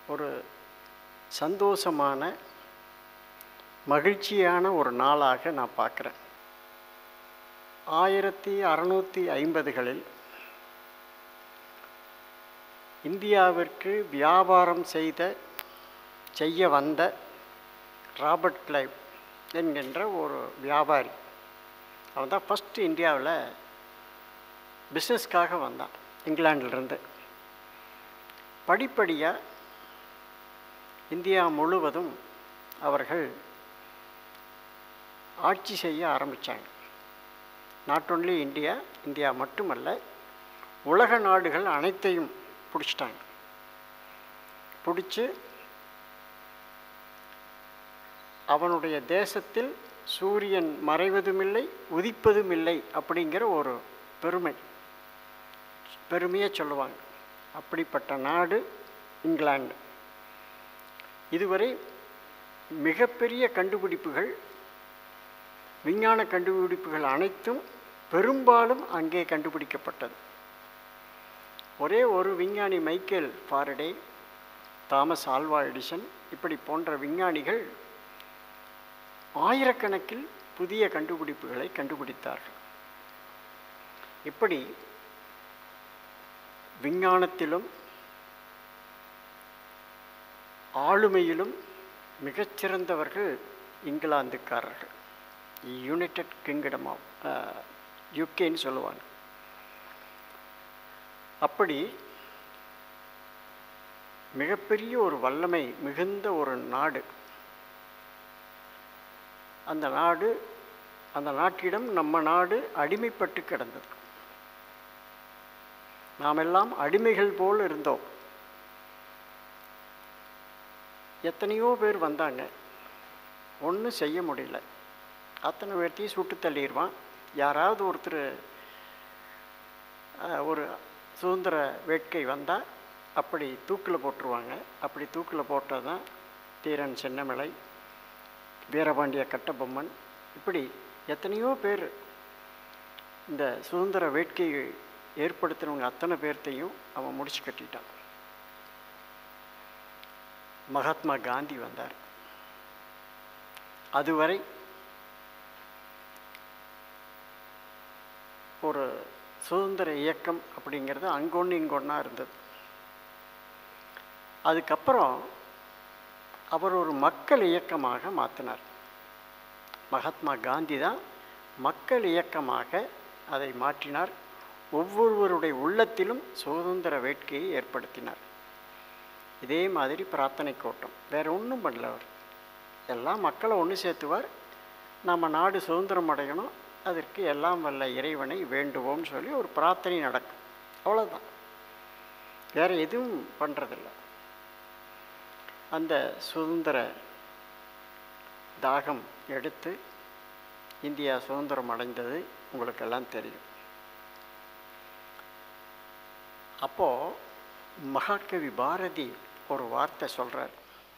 ஒரு சந்தோஷமான மகிழ்ச்சியான ஒரு நாளாக நான் பார்க்குறேன் ஆயிரத்தி அறநூற்றி ஐம்பதுகளில் இந்தியாவிற்கு வியாபாரம் செய்த செய்ய வந்த ராபர்ட் கிளைவ் என்கின்ற ஒரு வியாபாரி அவன் தான் ஃபஸ்ட்டு இந்தியாவில் பிஸ்னஸ்க்காக வந்தான் இங்கிலாண்டிலிருந்து படிப்படியாக இந்தியா முழுவதும் அவர்கள் ஆட்சி செய்ய ஆரம்பித்தாங்க நாட் ஒன்லி இந்தியா இந்தியா மட்டுமல்ல உலக நாடுகள் அனைத்தையும் பிடிச்சிட்டாங்க பிடிச்சி அவனுடைய தேசத்தில் சூரியன் மறைவதுமில்லை உதிப்பதுமில்லை அப்படிங்கிற ஒரு பெருமை பெருமையாக சொல்லுவாங்க அப்படிப்பட்ட நாடு இங்கிலாந்து இதுவரை மிகப்பெரிய கண்டுபிடிப்புகள் விஞ்ஞான கண்டுபிடிப்புகள் அனைத்தும் பெரும்பாலும் அங்கே கண்டுபிடிக்கப்பட்டது ஒரே ஒரு விஞ்ஞானி Michael Faraday Thomas Alva Edison இப்படி போன்ற விஞ்ஞானிகள் ஆயிரக்கணக்கில் புதிய கண்டுபிடிப்புகளை கண்டுபிடித்தார்கள் இப்படி விஞ்ஞானத்திலும் ஆளுமையிலும் மிகச்சிறந்தவர்கள் இங்கிலாந்துக்காரர்கள் யுனைடெட் கிங்டம் ஆஃப் யுகேன்னு சொல்லுவாங்க அப்படி மிகப்பெரிய ஒரு வல்லமை மிகுந்த ஒரு நாடு அந்த நாடு அந்த நாட்டிடம் நம்ம நாடு அடிமைப்பட்டு கிடந்தது நாம் எல்லாம் அடிமைகள் போல் இருந்தோம் எத்தனையோ பேர் வந்தாங்க ஒன்றும் செய்ய முடியல அத்தனை பேர்த்தையும் சுட்டு தள்ளிடுவான் யாராவது ஒருத்தர் ஒரு சுதந்திர வேட்கை வந்தால் அப்படி தூக்கில் போட்டுருவாங்க அப்படி தூக்கில் போட்டால் தான் தீரன் சின்னமலை வீரபாண்டிய கட்டபொம்மன் இப்படி எத்தனையோ பேர் இந்த சுதந்திர வேட்கையை ஏற்படுத்தினவங்க அத்தனை பேர்த்தையும் அவன் முடிச்சு கட்டிட்டான் மகாத்மா காந்தி வந்தார் அதுவரை ஒரு சுதந்திர இயக்கம் அப்படிங்கிறது அங்கொன்று இங்கொன்னா இருந்தது அதுக்கப்புறம் அவர் ஒரு மக்கள் இயக்கமாக மாற்றினார் மகாத்மா காந்தி தான் மக்கள் இயக்கமாக அதை மாற்றினார் ஒவ்வொருவருடைய உள்ளத்திலும் சுதந்திர வேட்கையை ஏற்படுத்தினார் இதே மாதிரி பிரார்த்தனை கூட்டம் வேறு ஒன்றும் பண்ணல அவர் எல்லாம் மக்களை ஒன்று சேர்த்துவார் நம்ம நாடு சுதந்திரம் அடையணும் அதற்கு எல்லாம் வல்ல இறைவனை வேண்டுவோம்னு சொல்லி ஒரு பிரார்த்தனை நடக்கும் அவ்வளோதான் வேறு எதுவும் பண்ணுறதில்ல அந்த சுதந்திர தாகம் எடுத்து இந்தியா சுதந்திரம் அடைந்தது உங்களுக்கெல்லாம் தெரியும் அப்போது மகாகவி பாரதி ஒரு வார்த்தை சொல்கிறார்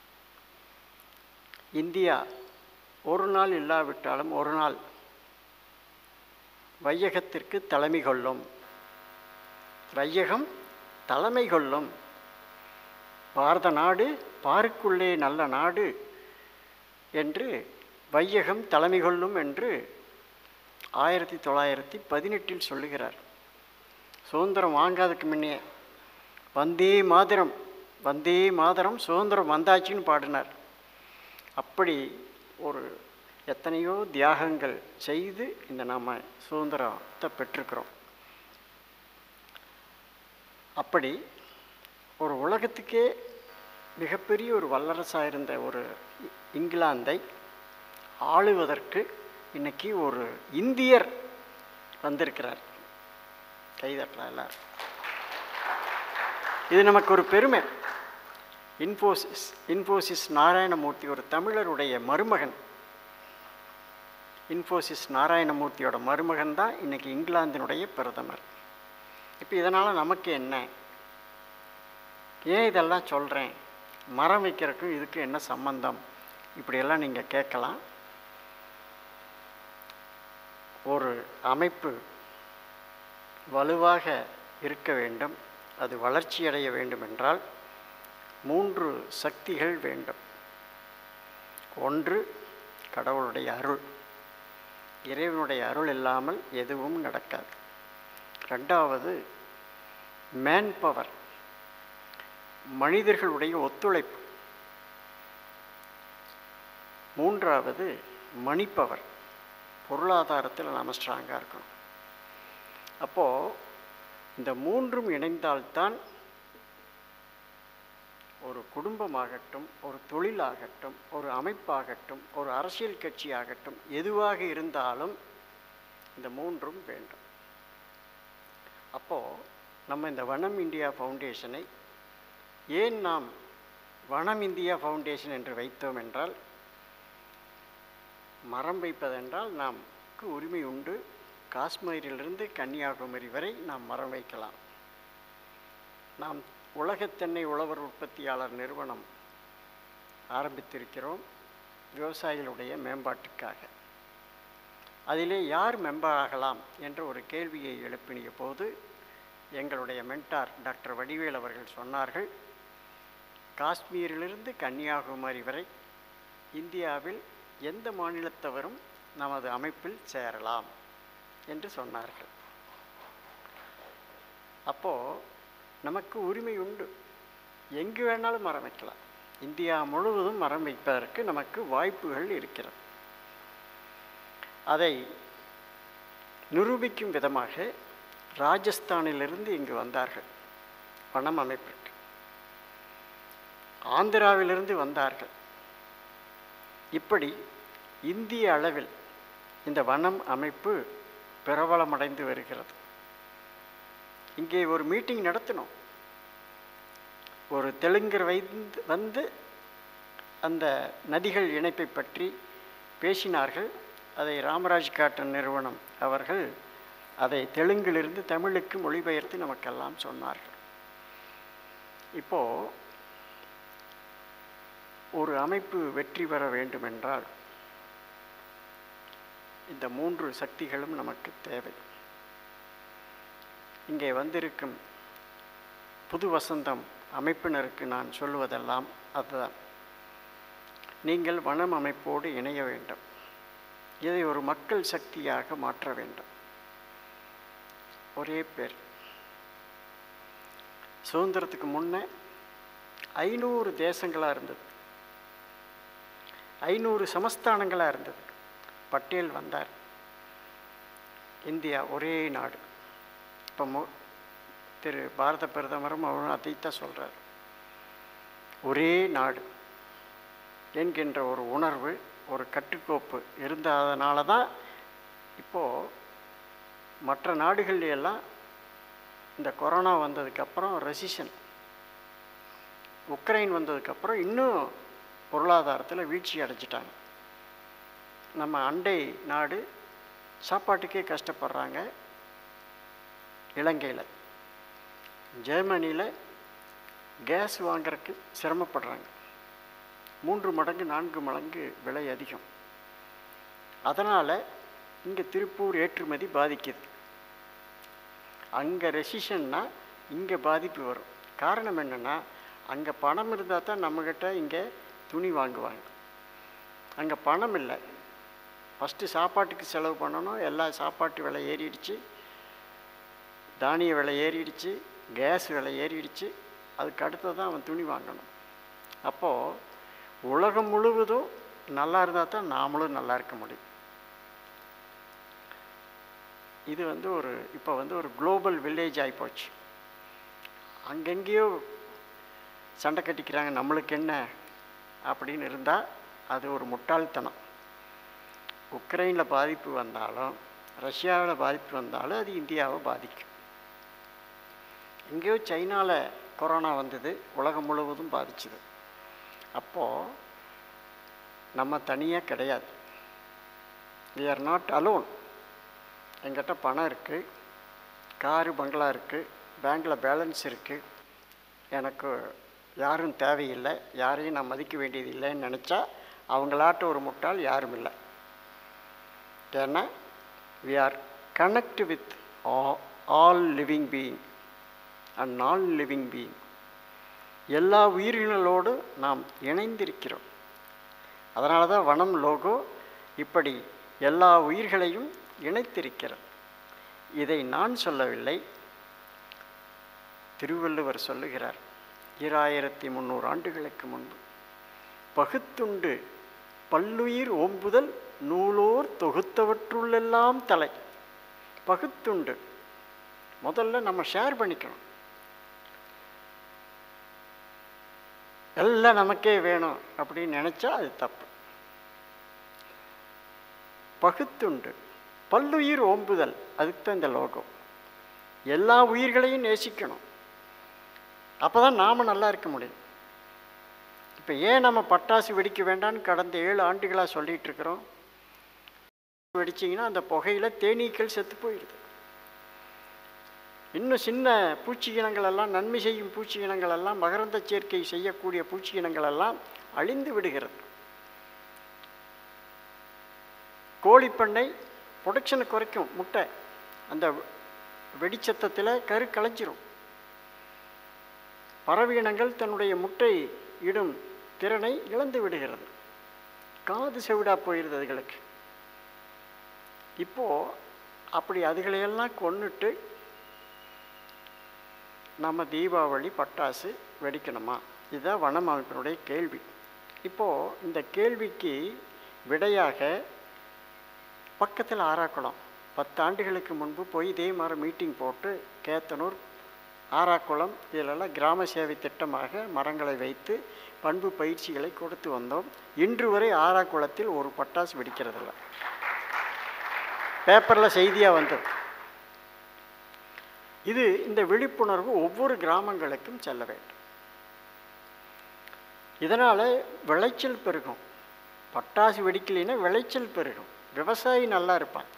இந்தியா ஒரு நாள் இல்லாவிட்டாலும் ஒரு நாள் வையகத்திற்கு தலைமை கொள்ளும் வையகம் தலைமை கொள்ளும் பாரத நாடு பாருக்குள்ளே நல்ல நாடு என்று வையகம் தலைமை கொள்ளும் என்று ஆயிரத்தி தொள்ளாயிரத்தி பதினெட்டில் சொல்லுகிறார் சுதந்திரம் வாங்காததுக்கு முன்னே வந்தே மாதரம் வந்தே மாதரம் சுதந்திரம் வந்தாச்சுன்னு பாடினார் அப்படி ஒரு எத்தனையோ தியாகங்கள் செய்து இந்த நாம் சுதந்திரத்தை பெற்றிருக்கிறோம் அப்படி ஒரு உலகத்துக்கே மிகப்பெரிய ஒரு வல்லரசாக இருந்த ஒரு இங்கிலாந்தை ஆளுவதற்கு இன்னைக்கு ஒரு இந்தியர் வந்திருக்கிறார் கைதட்டலாம் எல்லாரும் இது நமக்கு ஒரு பெருமை இன்ஃபோசிஸ் இன்ஃபோசிஸ் நாராயணமூர்த்தி ஒரு தமிழருடைய மருமகன் இன்ஃபோசிஸ் நாராயணமூர்த்தியோட மருமகன் தான் இன்றைக்கி இங்கிலாந்தினுடைய பிரதமர் இப்போ இதனால் நமக்கு என்ன ஏன் இதெல்லாம் சொல்கிறேன் மரம் வைக்கிறதுக்கும் இதுக்கு என்ன சம்பந்தம் இப்படியெல்லாம் நீங்கள் கேட்கலாம் ஒரு அமைப்பு வலுவாக இருக்க வேண்டும் அது வளர்ச்சியடைய வேண்டும் என்றால் மூன்று சக்திகள் வேண்டும் ஒன்று கடவுளுடைய அருள் இறைவனுடைய அருள் இல்லாமல் எதுவும் நடக்காது ரெண்டாவது மேன் பவர் மனிதர்களுடைய ஒத்துழைப்பு மூன்றாவது மணி பவர் பொருளாதாரத்தில் நாம் ஸ்ட்ராங்காக இருக்கணும் அப்போது இந்த மூன்றும் இணைந்தால்தான் ஒரு குடும்பமாகட்டும் ஒரு தொழிலாகட்டும் ஒரு அமைப்பாகட்டும் ஒரு அரசியல் கட்சியாகட்டும் எதுவாக இருந்தாலும் இந்த மூன்றும் வேண்டும் அப்போது நம்ம இந்த வனம் இந்தியா ஃபவுண்டேஷனை ஏன் நாம் வனம் இந்தியா ஃபவுண்டேஷன் என்று வைத்தோம் என்றால் மரம் வைப்பதென்றால் நமக்கு உரிமை உண்டு காஷ்மீரிலிருந்து கன்னியாகுமரி வரை நாம் மரம் வைக்கலாம் நாம் உலகத் தென்னை உழவர் உற்பத்தியாளர் நிறுவனம் ஆரம்பித்திருக்கிறோம் விவசாயிகளுடைய மேம்பாட்டுக்காக அதிலே யார் மெம்பர் ஆகலாம் என்ற ஒரு கேள்வியை எழுப்பினிய போது எங்களுடைய மென்டார் டாக்டர் வடிவேல் அவர்கள் சொன்னார்கள் காஷ்மீரிலிருந்து கன்னியாகுமரி வரை இந்தியாவில் எந்த மாநிலத்தவரும் நமது அமைப்பில் சேரலாம் என்று சொன்னார்கள் அப்போது நமக்கு உரிமை உண்டு எங்கு வேணாலும் மரம் வைக்கலாம் இந்தியா முழுவதும் மரம் வைப்பதற்கு நமக்கு வாய்ப்புகள் இருக்கிறது அதை நிரூபிக்கும் விதமாக ராஜஸ்தானிலிருந்து இங்கு வந்தார்கள் வனம் அமைப்பிற்கு ஆந்திராவிலிருந்து வந்தார்கள் இப்படி இந்திய அளவில் இந்த வனம் அமைப்பு பிரபலமடைந்து வருகிறது இங்கே ஒரு மீட்டிங் நடத்தினோம் ஒரு தெலுங்கர் வைந்து வந்து அந்த நதிகள் இணைப்பை பற்றி பேசினார்கள் அதை ராமராஜ் காட்டன் நிறுவனம் அவர்கள் அதை தெலுங்கிலிருந்து தமிழுக்கு மொழிபெயர்த்து நமக்கெல்லாம் சொன்னார்கள் இப்போது ஒரு அமைப்பு வெற்றி பெற வேண்டுமென்றால் இந்த மூன்று சக்திகளும் நமக்கு தேவை இங்கே வந்திருக்கும் புது வசந்தம் அமைப்பினருக்கு நான் சொல்லுவதெல்லாம் அதுதான் நீங்கள் வனம் அமைப்போடு இணைய வேண்டும் இதை ஒரு மக்கள் சக்தியாக மாற்ற வேண்டும் ஒரே பேர் சுதந்திரத்துக்கு முன்னே ஐநூறு தேசங்களாக இருந்தது ஐநூறு சமஸ்தானங்களாக இருந்தது பட்டேல் வந்தார் இந்தியா ஒரே நாடு இப்போ மோ திரு பாரத பிரதமரும் அவரும் அதைத்தான் சொல்கிறார் ஒரே நாடு என்கின்ற ஒரு உணர்வு ஒரு கட்டுக்கோப்பு இருந்ததுனால தான் இப்போது மற்ற நாடுகள் எல்லாம் இந்த கொரோனா வந்ததுக்கப்புறம் ரெசிஷன் உக்ரைன் வந்ததுக்கப்புறம் இன்னும் பொருளாதாரத்தில் வீழ்ச்சி அடைஞ்சிட்டாங்க நம்ம அண்டை நாடு சாப்பாட்டுக்கே கஷ்டப்படுறாங்க இலங்கையில் ஜெர்மனியில் கேஸ் வாங்குறதுக்கு சிரமப்படுறாங்க மூன்று மடங்கு நான்கு மடங்கு விலை அதிகம் அதனால் இங்கே திருப்பூர் ஏற்றுமதி பாதிக்குது அங்கே ரெசிஷன்னா இங்கே பாதிப்பு வரும் காரணம் என்னென்னா அங்கே பணம் இருந்தால் தான் நம்மக்கிட்ட இங்கே துணி வாங்குவாங்க அங்கே பணம் இல்லை ஃபஸ்ட்டு சாப்பாட்டுக்கு செலவு பண்ணணும் எல்லா சாப்பாட்டு விலை ஏறிடுச்சு தானிய விலை ஏறிடுச்சு கேஸ் விலை ஏறிடுச்சு அதுக்கு அடுத்து தான் அவன் துணி வாங்கணும் அப்போது உலகம் முழுவதும் நல்லா இருந்தால் தான் நாமளும் நல்லா இருக்க முடியும் இது வந்து ஒரு இப்போ வந்து ஒரு குளோபல் வில்லேஜ் ஆகிப்போச்சு அங்கங்கேயோ சண்டை கட்டிக்கிறாங்க நம்மளுக்கு என்ன அப்படின்னு இருந்தால் அது ஒரு முட்டாள்தனம் உக்ரைனில் பாதிப்பு வந்தாலும் ரஷ்யாவில் பாதிப்பு வந்தாலும் அது இந்தியாவை பாதிக்கும் எங்கேயோ சைனாவில் கொரோனா வந்தது உலகம் முழுவதும் பாதிச்சுது அப்போது நம்ம தனியாக கிடையாது வி ஆர் நாட் அலோன் எங்கிட்ட பணம் இருக்குது காரு பங்களா இருக்குது பேங்க்கில் பேலன்ஸ் இருக்குது எனக்கு யாரும் தேவையில்லை யாரையும் நான் மதிக்க வேண்டியது இல்லைன்னு நினச்சா அவங்களாட்ட ஒரு முட்டாள் யாரும் இல்லை ஏன்னா we are connect with all living being and non living being எல்லா உயிரினங்களோடு நாம் இணைந்திருக்கிறோம் அதனால தான் வனம் லோகோ இப்படி எல்லா உயிர்களையும் இணைத்திருக்கிறது இதை நான் சொல்லவில்லை திருவள்ளுவர் சொல்லுகிறார் ஈராயிரத்தி முந்நூறு ஆண்டுகளுக்கு முன்பு பகுத்துண்டு பல்லுயிர் ஓம்புதல் நூலோர் தொகுத்தவற்றுள்ளெல்லாம் தலை பகுத்துண்டு முதல்ல நம்ம ஷேர் பண்ணிக்கணும் எல்லாம் நமக்கே வேணும் அப்படின்னு நினச்சா அது தப்பு பகுத்துண்டு பல்லுயிர் ஓம்புதல் அதுக்கு தான் இந்த லோகம் எல்லா உயிர்களையும் நேசிக்கணும் அப்போ தான் நாம் நல்லா இருக்க முடியும் இப்போ ஏன் நம்ம பட்டாசு வெடிக்க வேண்டாம்னு கடந்த ஏழு ஆண்டுகளாக சொல்லிகிட்டு இருக்கிறோம் வெடிச்சிங்கன்னா அந்த புகையில் தேனீக்கள் செத்து போயிடுது இன்னும் சின்ன பூச்சி இனங்கள் எல்லாம் நன்மை செய்யும் பூச்சி இனங்கள் எல்லாம் மகரந்த சேர்க்கை செய்யக்கூடிய பூச்சி இனங்கள் எல்லாம் அழிந்து விடுகிறது கோழிப்பண்ணை ப்ரொடக்ஷனை குறைக்கும் முட்டை அந்த வெடிச்சத்தத்தில் கரு கலைஞ்சிரும் பறவை இனங்கள் தன்னுடைய முட்டை இடும் திறனை இழந்து விடுகிறது காது செவிடா போயிடுது அதுகளுக்கு இப்போது அப்படி அதுகளையெல்லாம் கொன்னுட்டு நம்ம தீபாவளி பட்டாசு வெடிக்கணுமா இதுதான் வனமமைப்பினுடைய கேள்வி இப்போது இந்த கேள்விக்கு விடையாக பக்கத்தில் ஆறாக்குளம் பத்து ஆண்டுகளுக்கு முன்பு போய் இதே மாதிரி மீட்டிங் போட்டு கேத்தனூர் ஆறாக்குளம் இதிலெல்லாம் கிராம சேவை திட்டமாக மரங்களை வைத்து பண்பு பயிற்சிகளை கொடுத்து வந்தோம் இன்று வரை ஆறாக்குளத்தில் ஒரு பட்டாசு வெடிக்கிறதில்ல பேப்பரில் செய்தியாக வந்தது இது இந்த விழிப்புணர்வு ஒவ்வொரு கிராமங்களுக்கும் செல்ல வேண்டும் இதனால் விளைச்சல் பெருகும் பட்டாசு வெடிக்கலைன்னா விளைச்சல் பெருகும் விவசாயி நல்லா இருப்பான்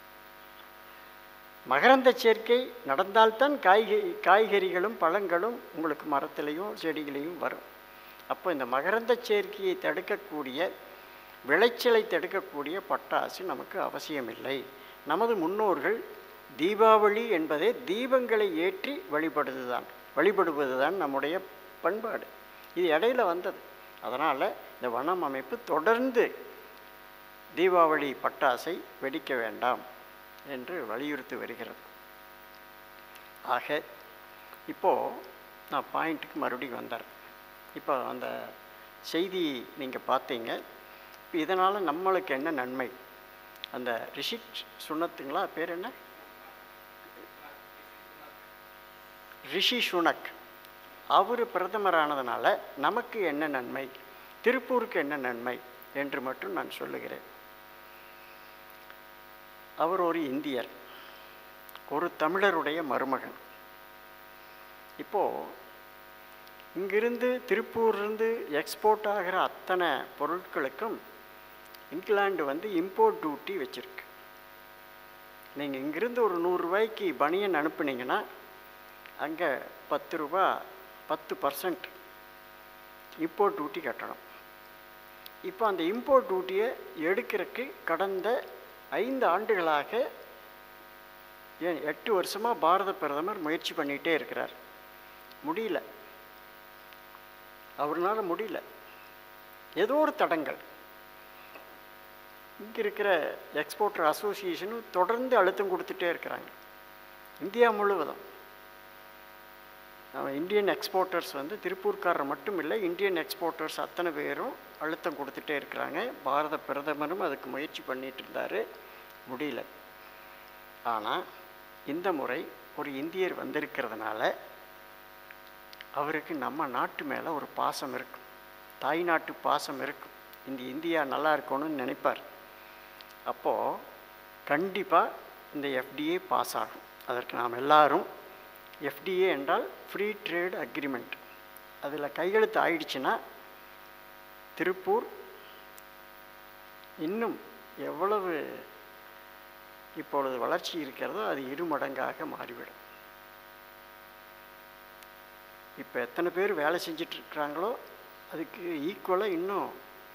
மகரந்த சேர்க்கை நடந்தால்தான் காய்கறி காய்கறிகளும் பழங்களும் உங்களுக்கு மரத்துலேயும் செடிகளையும் வரும் அப்போ இந்த மகரந்த சேர்க்கையை தடுக்கக்கூடிய விளைச்சலை தடுக்கக்கூடிய பட்டாசு நமக்கு அவசியமில்லை நமது முன்னோர்கள் தீபாவளி என்பதே தீபங்களை ஏற்றி வழிபடுதுதான் வழிபடுவதுதான் நம்முடைய பண்பாடு இது இடையில வந்தது அதனால் இந்த வனம் அமைப்பு தொடர்ந்து தீபாவளி பட்டாசை வெடிக்க வேண்டாம் என்று வலியுறுத்தி வருகிறது ஆக இப்போது நான் பாயிண்ட்டுக்கு மறுபடியும் வந்தேன் இப்போ அந்த செய்தி நீங்கள் பார்த்தீங்க இப்போ இதனால் நம்மளுக்கு என்ன நன்மை அந்த ரிஷிக் சுனத்துங்களா பேர் என்ன ரிஷி சுனக் அவர் பிரதமரானதுனால நமக்கு என்ன நன்மை திருப்பூருக்கு என்ன நன்மை என்று மட்டும் நான் சொல்லுகிறேன் அவர் ஒரு இந்தியர் ஒரு தமிழருடைய மருமகன் இப்போது இங்கிருந்து திருப்பூர்லேருந்து எக்ஸ்போர்ட் ஆகிற அத்தனை பொருட்களுக்கும் இங்கிலாந்து வந்து இம்போர்ட் டியூட்டி வச்சுருக்கு நீங்கள் இங்கிருந்து ஒரு நூறுரூவாய்க்கு பனியன் அனுப்புனீங்கன்னா அங்கே பத்து ரூபா பத்து பர்சன்ட் இம்போர்ட் டியூட்டி கட்டணும் இப்போ அந்த இம்போர்ட் டியூட்டியை எடுக்கிறதுக்கு கடந்த ஐந்து ஆண்டுகளாக ஏன் எட்டு வருஷமாக பாரத பிரதமர் முயற்சி பண்ணிகிட்டே இருக்கிறார் முடியல அவர்னால முடியல ஏதோ ஒரு தடங்கள் இங்கே இருக்கிற எக்ஸ்போர்ட்டர் அசோசியேஷனும் தொடர்ந்து அழுத்தம் கொடுத்துட்டே இருக்கிறாங்க இந்தியா முழுவதும் நம்ம இந்தியன் எக்ஸ்போர்ட்டர்ஸ் வந்து திருப்பூர்காரர் மட்டும் இல்லை இந்தியன் எக்ஸ்போர்ட்டர்ஸ் அத்தனை பேரும் அழுத்தம் கொடுத்துட்டே இருக்கிறாங்க பாரத பிரதமரும் அதுக்கு முயற்சி பண்ணிட்டு இருந்தார் முடியல ஆனால் இந்த முறை ஒரு இந்தியர் வந்திருக்கிறதுனால அவருக்கு நம்ம நாட்டு மேலே ஒரு பாசம் இருக்கும் தாய் நாட்டு பாசம் இருக்கும் இந்த இந்தியா நல்லா இருக்கணும்னு நினைப்பார் அப்போது கண்டிப்பாக இந்த எஃப்டிஏ பாஸ் ஆகும் அதற்கு நாம் எல்லாரும் எஃப்டிஏ என்றால் ஃப்ரீ ட்ரேட் அக்ரிமெண்ட் அதில் கையெழுத்து ஆயிடுச்சுன்னா திருப்பூர் இன்னும் எவ்வளவு இப்பொழுது வளர்ச்சி இருக்கிறதோ அது இருமடங்காக மாறிவிடும் இப்போ எத்தனை பேர் வேலை செஞ்சிட்டு இருக்கிறாங்களோ அதுக்கு ஈக்குவலாக இன்னும்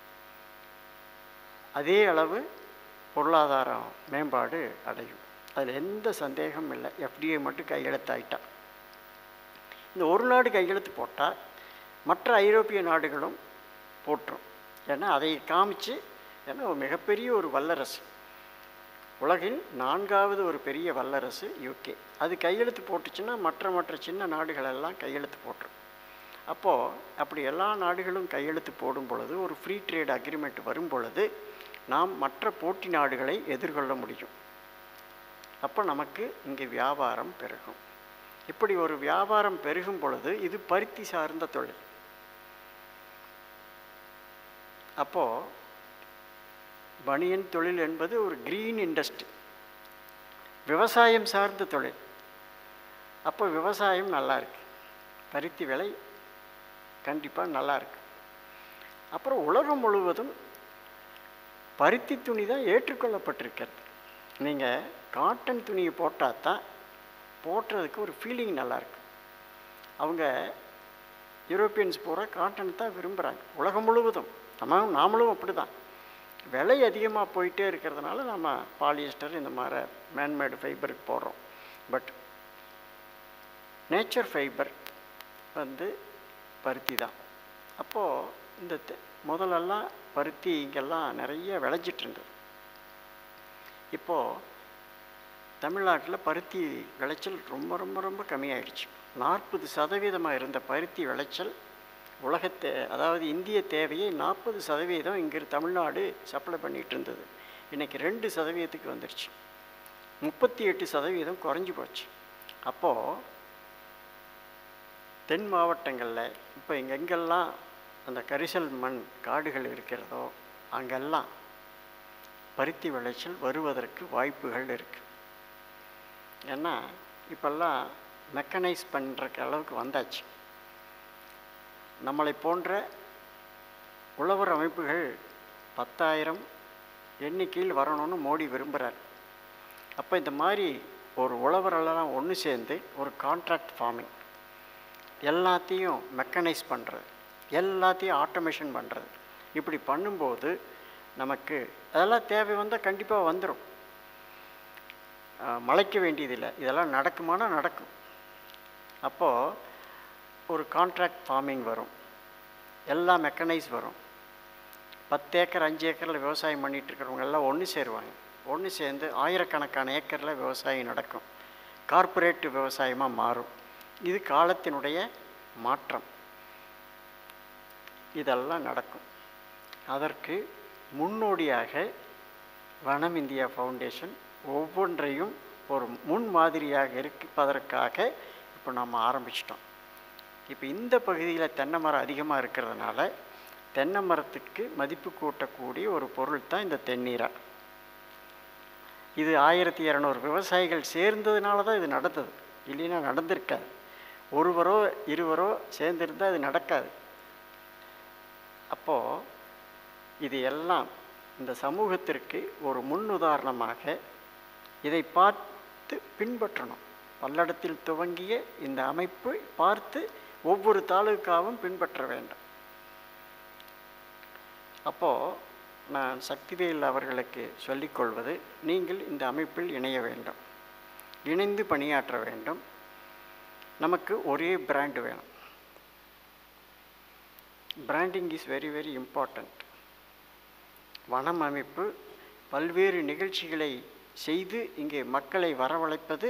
அதே அளவு பொருளாதாரம் மேம்பாடு அடையும் அதில் எந்த சந்தேகமும் இல்லை எஃப்டிஐ மட்டும் கையெழுத்தாயிட்டா இந்த ஒரு நாடு கையெழுத்து போட்டால் மற்ற ஐரோப்பிய நாடுகளும் போற்றும் ஏன்னா அதை காமிச்சு ஏன்னா ஒரு மிகப்பெரிய ஒரு வல்லரசு உலகின் நான்காவது ஒரு பெரிய வல்லரசு யூகே அது கையெழுத்து போட்டுச்சுன்னா மற்ற மற்ற சின்ன நாடுகளெல்லாம் கையெழுத்து போட்டுரும் அப்போது அப்படி எல்லா நாடுகளும் கையெழுத்து போடும் பொழுது ஒரு ஃப்ரீ ட்ரேட் அக்ரிமெண்ட் வரும் பொழுது நாம் மற்ற போட்டி நாடுகளை எதிர்கொள்ள முடியும் அப்போ நமக்கு இங்கே வியாபாரம் பெருகும் இப்படி ஒரு வியாபாரம் பெருகும் பொழுது இது பருத்தி சார்ந்த தொழில் அப்போது பனியன் தொழில் என்பது ஒரு க்ரீன் இண்டஸ்ட்ரி விவசாயம் சார்ந்த தொழில் அப்போ விவசாயம் நல்லா இருக்கு பருத்தி விலை கண்டிப்பாக நல்லா இருக்கு அப்புறம் உலகம் முழுவதும் பருத்தி துணி தான் ஏற்றுக்கொள்ளப்பட்டிருக்கிறது நீங்கள் காட்டன் துணியை போட்டால் தான் போட்டுறதுக்கு ஒரு ஃபீலிங் நல்லாயிருக்கு அவங்க யூரோப்பியன்ஸ் பூரா காட்டன் தான் விரும்புகிறாங்க உலகம் முழுவதும் நம்ம நாமளும் அப்படி தான் விலை அதிகமாக போயிட்டே இருக்கிறதுனால நம்ம பாலியஸ்டர் இந்த மாதிரி மேன்மேடு ஃபைபருக்கு போடுறோம் பட் நேச்சர் ஃபைபர் வந்து பருத்தி தான் அப்போது இந்த தெ- முதல்லலாம் பருத்தி இங்கெல்லாம் நிறைய விளைஞ்சிட்டு இருந்தது இப்போது தமிழ்நாட்டில் பருத்தி விளைச்சல் ரொம்ப ரொம்ப ரொம்ப கம்மியாயிடுச்சு நாற்பது சதவீதமாக இருந்த பருத்தி விளைச்சல் உலகத்தே அதாவது இந்திய தேவையை நாற்பது சதவீதம் இங்கே தமிழ்நாடு சப்ளை பண்ணிகிட்டு இருந்தது இன்றைக்கி ரெண்டு சதவீதத்துக்கு வந்துருச்சு முப்பத்தி எட்டு சதவீதம் குறைஞ்சி போச்சு அப்போது தென் மாவட்டங்களில் இப்போ எங்கெங்கெல்லாம் அந்த கரிசல் மண் காடுகள் இருக்கிறதோ அங்கெல்லாம் பருத்தி விளைச்சல் வருவதற்கு வாய்ப்புகள் இருக்குது ஏன்னா இப்போல்லாம் மெக்கனைஸ் பண்ணுற அளவுக்கு வந்தாச்சு நம்மளை போன்ற உழவர் அமைப்புகள் பத்தாயிரம் எண்ணிக்கையில் வரணும்னு மோடி விரும்புகிறார் அப்போ இந்த மாதிரி ஒரு உழவரெல்லாம் ஒன்று சேர்ந்து ஒரு கான்ட்ராக்ட் ஃபார்மிங் எல்லாத்தையும் மெக்கனைஸ் பண்ணுறது எல்லாத்தையும் ஆட்டோமேஷன் பண்ணுறது இப்படி பண்ணும்போது நமக்கு அதெல்லாம் தேவை வந்தால் கண்டிப்பாக வந்துடும் மலைக்க வேண்டியதில்லை இதெல்லாம் நடக்குமானா நடக்கும் அப்போது ஒரு கான்ட்ராக்ட் ஃபார்மிங் வரும் எல்லாம் மெக்கனைஸ் வரும் பத்து ஏக்கர் அஞ்சு ஏக்கரில் விவசாயம் பண்ணிட்டு இருக்கிறவங்க எல்லாம் ஒன்று சேருவாங்க ஒன்று சேர்ந்து ஆயிரக்கணக்கான ஏக்கரில் விவசாயம் நடக்கும் கார்ப்பரேட் விவசாயமாக மாறும் இது காலத்தினுடைய மாற்றம் இதெல்லாம் நடக்கும் அதற்கு முன்னோடியாக வனம் இந்தியா ஃபவுண்டேஷன் ஒவ்வொன்றையும் ஒரு முன்மாதிரியாக இருப்பதற்காக இப்போ நம்ம ஆரம்பிச்சிட்டோம் இப்போ இந்த பகுதியில் தென்னை மரம் அதிகமாக இருக்கிறதுனால தென்னை மரத்துக்கு மதிப்பு கூட்டக்கூடிய ஒரு பொருள் தான் இந்த தென்னீரா இது ஆயிரத்தி இரநூறு விவசாயிகள் சேர்ந்ததுனால தான் இது நடந்தது இல்லைன்னா நடந்திருக்காது ஒருவரோ இருவரோ சேர்ந்திருந்தால் அது நடக்காது அப்போது இது எல்லாம் இந்த சமூகத்திற்கு ஒரு முன்னுதாரணமாக இதை பார்த்து பின்பற்றணும் பல்லடத்தில் துவங்கிய இந்த அமைப்பு பார்த்து ஒவ்வொரு தாலுக்காவும் பின்பற்ற வேண்டும் அப்போது நான் சக்திவேல் அவர்களுக்கு சொல்லிக்கொள்வது நீங்கள் இந்த அமைப்பில் இணைய வேண்டும் இணைந்து பணியாற்ற வேண்டும் நமக்கு ஒரே பிராண்ட் வேணும் branding is very very important வனம் அமைப்பு பல்வேறு நிகழ்ச்சிகளை செய்து இங்கே மக்களை வரவழைப்பது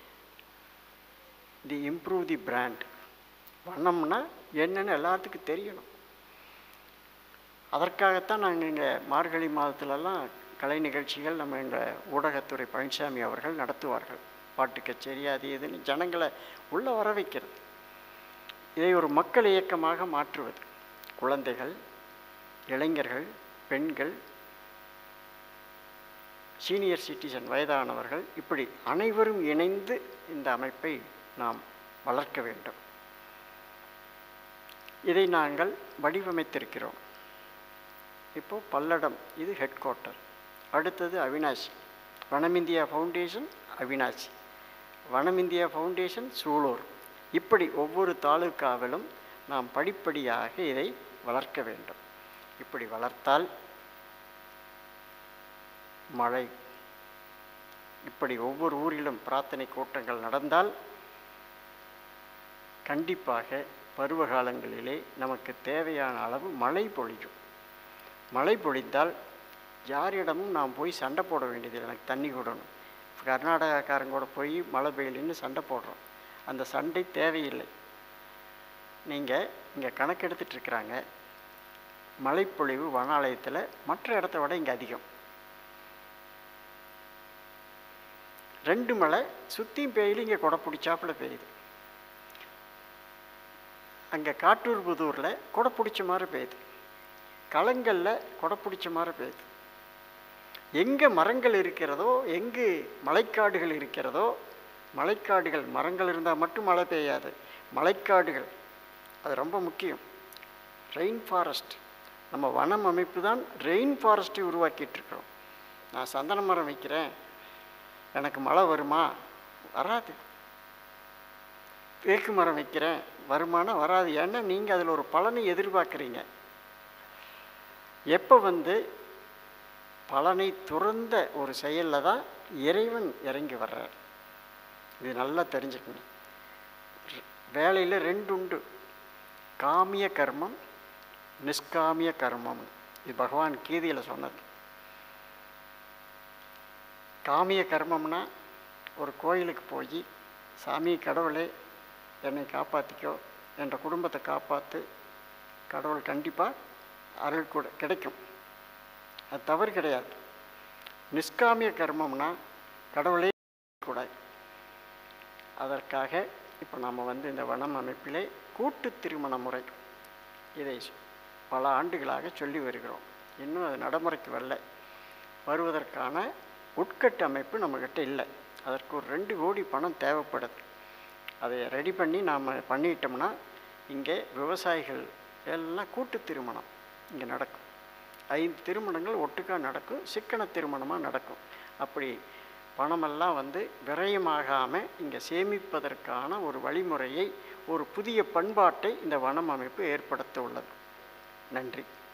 தி இம்ப்ரூவ் தி பிராண்ட் வண்ணம்னா என்னன்னு எல்லாத்துக்கும் தெரியணும் அதற்காகத்தான் நாங்கள் இங்கே மார்கழி மாதத்துலலாம் கலை நிகழ்ச்சிகள் நம்ம எங்கள் ஊடகத்துறை பழனிசாமி அவர்கள் நடத்துவார்கள் பாட்டு கச்சேரி அது இதுன்னு ஜனங்களை உள்ளே வர வைக்கிறது இதை ஒரு மக்கள் இயக்கமாக மாற்றுவது குழந்தைகள் இளைஞர்கள் பெண்கள் சீனியர் சிட்டிசன் வயதானவர்கள் இப்படி அனைவரும் இணைந்து இந்த அமைப்பை நாம் வளர்க்க வேண்டும் இதை நாங்கள் வடிவமைத்திருக்கிறோம் இப்போ பல்லடம் இது ஹெட் குவார்ட்டர் அடுத்தது அவினாசி வனமிந்தியா ஃபவுண்டேஷன் அவினாசி வனமிந்தியா ஃபவுண்டேஷன் சூலூர் இப்படி ஒவ்வொரு தாலுக்காவிலும் நாம் படிப்படியாக இதை வளர்க்க வேண்டும் இப்படி வளர்த்தால் மழை இப்படி ஒவ்வொரு ஊரிலும் பிரார்த்தனை கூட்டங்கள் நடந்தால் கண்டிப்பாக பருவ காலங்களிலே நமக்கு தேவையான அளவு மழை பொழியும் மழை பொழிந்தால் யாரிடமும் நாம் போய் சண்டை போட வேண்டியதில்லை எனக்கு தண்ணி விடணும் கர்நாடகாக்காரங்க கூட போய் மழை பெய்யலன்னு சண்டை போடுறோம் அந்த சண்டை தேவையில்லை நீங்கள் இங்கே கணக்கெடுத்துட்டு இருக்கிறாங்க மழைப்பொழிவு வனாலயத்தில் மற்ற இடத்த விட இங்கே அதிகம் ரெண்டு மழை சுற்றியும் பெய்யுது இங்கே கொடை பிடிச்சாப்புல பெய்யுது அங்கே காட்டூர் புதூரில் கொடை பிடிச்ச மாதிரி பெய்யுது களங்களில் கொடை பிடிச்ச மாதிரி பெய்யுது எங்கே மரங்கள் இருக்கிறதோ எங்கு மலைக்காடுகள் இருக்கிறதோ மலைக்காடுகள் மரங்கள் இருந்தால் மட்டும் மழை பெய்யாது மலைக்காடுகள் அது ரொம்ப முக்கியம் ரெயின் ஃபாரஸ்ட் நம்ம வனம் அமைப்பு தான் ரெயின் ஃபாரஸ்ட்டை உருவாக்கிட்டு இருக்கிறோம் நான் சந்தன மரம் வைக்கிறேன் எனக்கு மழை வருமா வராது தேக்கு மரம் வைக்கிறேன் வருமானா வராது ஏன்னா நீங்கள் அதில் ஒரு பலனை எதிர்பார்க்குறீங்க எப்போ வந்து பலனை துறந்த ஒரு செயலில் தான் இறைவன் இறங்கி வர்றார் இது நல்லா தெரிஞ்சுக்கணும் வேலையில் ரெண்டு உண்டு காமிய கர்மம் நிஷ்காமிய கர்மம் இது பகவான் கீதையில் சொன்னது காமிய கர்மம்னா ஒரு கோயிலுக்கு போய் சாமி கடவுளே என்னை காப்பாற்றிக்கோ என்ற குடும்பத்தை காப்பாற்று கடவுள் கண்டிப்பாக அருள் கூட கிடைக்கும் அது தவறு கிடையாது நிஷ்காமிய கர்மம்னா கடவுளே கூட அதற்காக இப்போ நம்ம வந்து இந்த வனம் அமைப்பிலே கூட்டு திருமண முறை இதை பல ஆண்டுகளாக சொல்லி வருகிறோம் இன்னும் அது நடைமுறைக்கு வரல வருவதற்கான உட்கட்டமைப்பு நம்மக்கிட்ட இல்லை அதற்கு ஒரு ரெண்டு கோடி பணம் தேவைப்படுது அதை ரெடி பண்ணி நாம் பண்ணிட்டோம்னா இங்கே விவசாயிகள் எல்லாம் கூட்டு திருமணம் இங்கே நடக்கும் ஐந்து திருமணங்கள் ஒட்டுக்காக நடக்கும் சிக்கன திருமணமாக நடக்கும் அப்படி பணமெல்லாம் வந்து விரயமாகாமல் இங்கே சேமிப்பதற்கான ஒரு வழிமுறையை ஒரு புதிய பண்பாட்டை இந்த வனம் அமைப்பு ஏற்படுத்த உள்ளது நன்றி